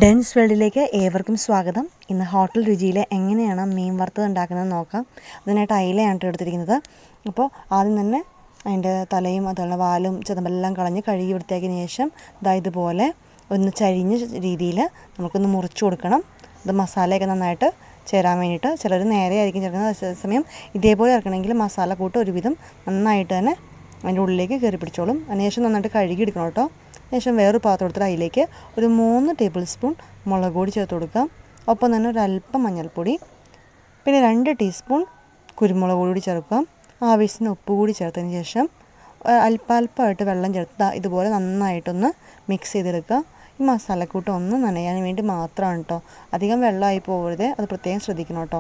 dense വേൾഡിലേക്ക് ഏവർക്കും സ്വാഗതം ഇന്ന് ഹോട്ടൽ രുചിയിൽ എങ്ങനെയാണ് മീൻ വറുത്തത് ഉണ്ടാക്കുന്നത് നോക്കാം അതിനായിട്ട് അയിലയാണ് കേട്ടോ എടുത്തിരിക്കുന്നത് അപ്പോൾ ആദ്യം തന്നെ അതിൻ്റെ തലയും അതുപോലെ വാലും ചെതമ്പെല്ലാം കളഞ്ഞ് കഴുകി വൃത്തിയാക്കിയതിന് ശേഷം ഇതാ ഇതുപോലെ ഒന്ന് ചരിഞ്ഞ രീതിയിൽ നമുക്കൊന്ന് മുറിച്ച് കൊടുക്കണം ഇത് മസാലയൊക്കെ നന്നായിട്ട് ചേരാൻ വേണ്ടിയിട്ട് ചിലർ നേരെ ആയിരിക്കും ചേർക്കുന്നത് അതേസമയം ഇതേപോലെ ഇറക്കണമെങ്കിൽ മസാല കൂട്ട് ഒരുവിധം നന്നായിട്ട് തന്നെ അതിൻ്റെ ഉള്ളിലേക്ക് കയറി പിടിച്ചോളും അതിനുശേഷം നന്നായിട്ട് കഴുകി എടുക്കണം കേട്ടോ ശേഷം വേറൊരു പാത്രം എടുത്തിട്ട് അതിലേക്ക് ഒരു മൂന്ന് ടേബിൾ സ്പൂൺ മുളക് പൊടി ചേർത്ത് കൊടുക്കാം ഒപ്പം തന്നെ ഒരല്പം മഞ്ഞൾപ്പൊടി പിന്നെ രണ്ട് ടീസ്പൂൺ കുരുമുളക് പൊടി കൂടി ചേർക്കാം ആവശ്യത്തിന് ഉപ്പ് കൂടി ചേർത്തതിന് ശേഷം അല്പാൽപ്പമായിട്ട് വെള്ളം ചേർത്ത് ഇതുപോലെ നന്നായിട്ടൊന്ന് മിക്സ് ചെയ്തെടുക്കുക ഈ മസാലക്കൂട്ട് ഒന്ന് നനയാൻ വേണ്ടി മാത്രമാണ് കേട്ടോ അധികം വെള്ളമായി പോകരുത് അത് പ്രത്യേകം ശ്രദ്ധിക്കണം കേട്ടോ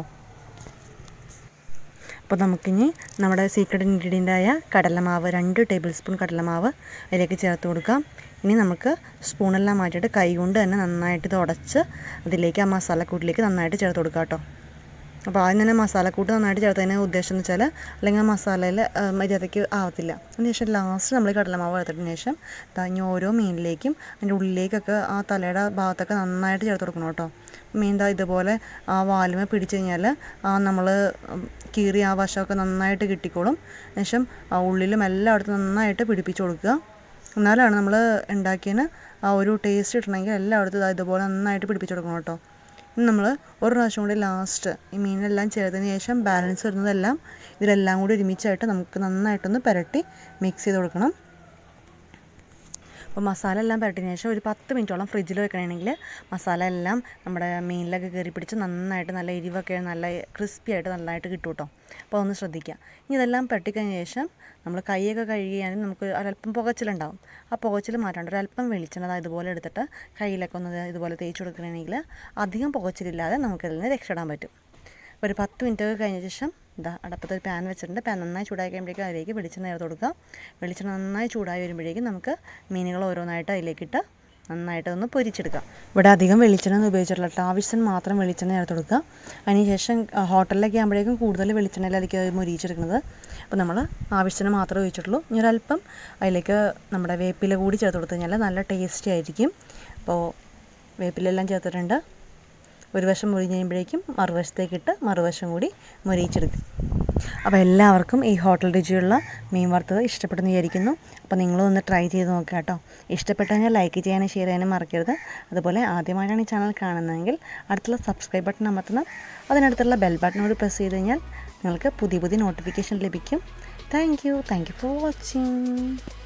അപ്പോൾ നമുക്കിനി നമ്മുടെ സീക്രട്ട് ഇൻഗ്രീഡിയൻ്റായ കടലമാവ് രണ്ട് ടേബിൾ സ്പൂൺ കടലമാവ് അതിലേക്ക് ചേർത്ത് കൊടുക്കാം ഇനി നമുക്ക് സ്പൂണെല്ലാം മാറ്റിയിട്ട് കൈ കൊണ്ട് തന്നെ നന്നായിട്ട് ഇത് ഉടച്ച് അതിലേക്ക് ആ മസാലക്കൂട്ടിലേക്ക് നന്നായിട്ട് ചേർത്ത് കൊടുക്കാം കേട്ടോ അപ്പോൾ ആദ്യം തന്നെ മസാലക്കൂട്ട് നന്നായിട്ട് ചേർത്തതിന് ഉദ്ദേശം എന്ന് വെച്ചാൽ അല്ലെങ്കിൽ ആ മസാലയിൽ മര്യാദയ്ക്ക് ആവത്തില്ല അതിനുശേഷം ലാസ്റ്റ് നമ്മൾ കടലമാവ് ചേർത്തതിന് ശേഷം തഞ്ഞ ഓരോ മീനിലേക്കും അതിൻ്റെ ഉള്ളിലേക്കൊക്കെ ആ തലയുടെ ഭാഗത്തൊക്കെ നന്നായിട്ട് ചേർത്ത് കൊടുക്കണം കേട്ടോ മീൻ ദാ ഇതുപോലെ ആ വാലുമ പിടിച്ച് കഴിഞ്ഞാൽ ആ നമ്മൾ കീറി ആ വശമൊക്കെ നന്നായിട്ട് കിട്ടിക്കോളും ശേഷം ആ ഉള്ളിലും എല്ലായിടത്തും നന്നായിട്ട് പിടിപ്പിച്ച് കൊടുക്കുക എന്നാലാണ് നമ്മൾ ഉണ്ടാക്കിയതിന് ആ ഒരു ടേസ്റ്റ് കിട്ടണമെങ്കിൽ എല്ലായിടത്തും ഇതുപോലെ നന്നായിട്ട് പിടിപ്പിച്ച് കൊടുക്കണം കേട്ടോ ഇനി നമ്മൾ ഒരു പ്രാവശ്യം കൂടി ലാസ്റ്റ് ഈ മീനെല്ലാം ചേർത്തതിന് ശേഷം ബാലൻസ് വരുന്നതെല്ലാം ഇതിലെല്ലാം കൂടി ഒരുമിച്ചായിട്ട് നമുക്ക് നന്നായിട്ടൊന്ന് പുരട്ടി മിക്സ് ചെയ്ത് കൊടുക്കണം അപ്പോൾ മസാല എല്ലാം പുരട്ടിയതിന് ശേഷം ഒരു പത്ത് മിനിറ്റോളം ഫ്രിഡ്ജിൽ വെക്കണമെങ്കിൽ മസാല എല്ലാം നമ്മുടെ മീനിലൊക്കെ കയറി പിടിച്ച് നന്നായിട്ട് നല്ല എരിവൊക്കെ നല്ല ക്രിസ്പി ആയിട്ട് നല്ലതായിട്ട് കിട്ടും കേട്ടോ അപ്പോൾ ഒന്ന് ശ്രദ്ധിക്കുക ഇനി ഇതെല്ലാം പുരട്ടിക്കഴിഞ്ഞ ശേഷം നമ്മൾ കൈയൊക്കെ കഴുകിയാലും നമുക്ക് ഒരല്പം പുകച്ചിലുണ്ടാവും ആ പുകച്ചിൽ മാറ്റാണ്ട് ഒരല്പം വെളിച്ചെണ്ണ ഇതുപോലെ എടുത്തിട്ട് കയ്യിലൊക്കെ ഒന്ന് ഇതുപോലെ തേച്ച് കൊടുക്കണമെങ്കിൽ അധികം പുകച്ചിലില്ലാതെ നമുക്കിതിൽ നിന്ന് രക്ഷപ്പെടാൻ പറ്റും ഒരു പത്ത് മിനിറ്റ് ഒക്കെ കഴിഞ്ഞ ശേഷം ഇതാ അടപ്പത്ത് ഒരു പാൻ വെച്ചിട്ടുണ്ട് പാൻ നന്നായി ചൂടായി കഴിയുമ്പോഴേക്കും അതിലേക്ക് വെളിച്ചെണ്ണ ചേർത്ത് കൊടുക്കുക വെളിച്ചെണ്ണ നന്നായി ചൂടായി വരുമ്പോഴേക്കും നമുക്ക് മീനുകൾ ഓരോന്നായിട്ട് അതിലേക്കിട്ട് നന്നായിട്ട് ഒന്ന് പൊരിച്ചെടുക്കാം ഇവിടെ അധികം വെളിച്ചെണ്ണ ഒന്നും ഉപയോഗിച്ചിട്ടില്ല കേട്ടോ ആവശ്യത്തിന് മാത്രം വെളിച്ചെണ്ണ ചേർത്ത് കൊടുക്കുക അതിനുശേഷം ഹോട്ടലിലൊക്കെ ആകുമ്പോഴേക്കും കൂടുതൽ വെളിച്ചെണ്ണയിലായിരിക്കും മൊരിയിച്ചെടുക്കുന്നത് അപ്പോൾ നമ്മൾ ആവശ്യത്തിന് മാത്രമേ ഉപയോഗിച്ചിട്ടുള്ളൂ ഇനി ഒരല്പം അതിലേക്ക് നമ്മുടെ വേപ്പില കൂടി ചേർത്ത് കൊടുത്തു കഴിഞ്ഞാൽ നല്ല ടേസ്റ്റി ആയിരിക്കും അപ്പോൾ വേപ്പിലെല്ലാം ചേർത്തിട്ടുണ്ട് ഒരു വശം മുരിഞ്ഞ് കഴിയുമ്പോഴേക്കും മറുവശത്തേക്കിട്ട് മറുവശം കൂടി മുരിയിച്ചെടുക്കും അപ്പോൾ എല്ലാവർക്കും ഈ ഹോട്ടൽ രുചിയുള്ള മീൻ വറുത്തത് ഇഷ്ടപ്പെടുന്നു വിചാരിക്കുന്നു അപ്പോൾ നിങ്ങളും ഒന്ന് ട്രൈ ചെയ്ത് നോക്കുക കേട്ടോ ഇഷ്ടപ്പെട്ടു കഴിഞ്ഞാൽ ലൈക്ക് ചെയ്യാനും ഷെയർ ചെയ്യാനും മറക്കരുത് അതുപോലെ ആദ്യമായിട്ടാണ് ഈ ചാനൽ കാണുന്നതെങ്കിൽ അടുത്തുള്ള സബ്സ്ക്രൈബ് ബട്ടൺ അമർത്തണം അതിനടുത്തുള്ള ബെൽ ബട്ടൺ കൂടി പ്രസ് ചെയ്ത് കഴിഞ്ഞാൽ നിങ്ങൾക്ക് പുതിയ പുതിയ നോട്ടിഫിക്കേഷൻ ലഭിക്കും thank you thank you for watching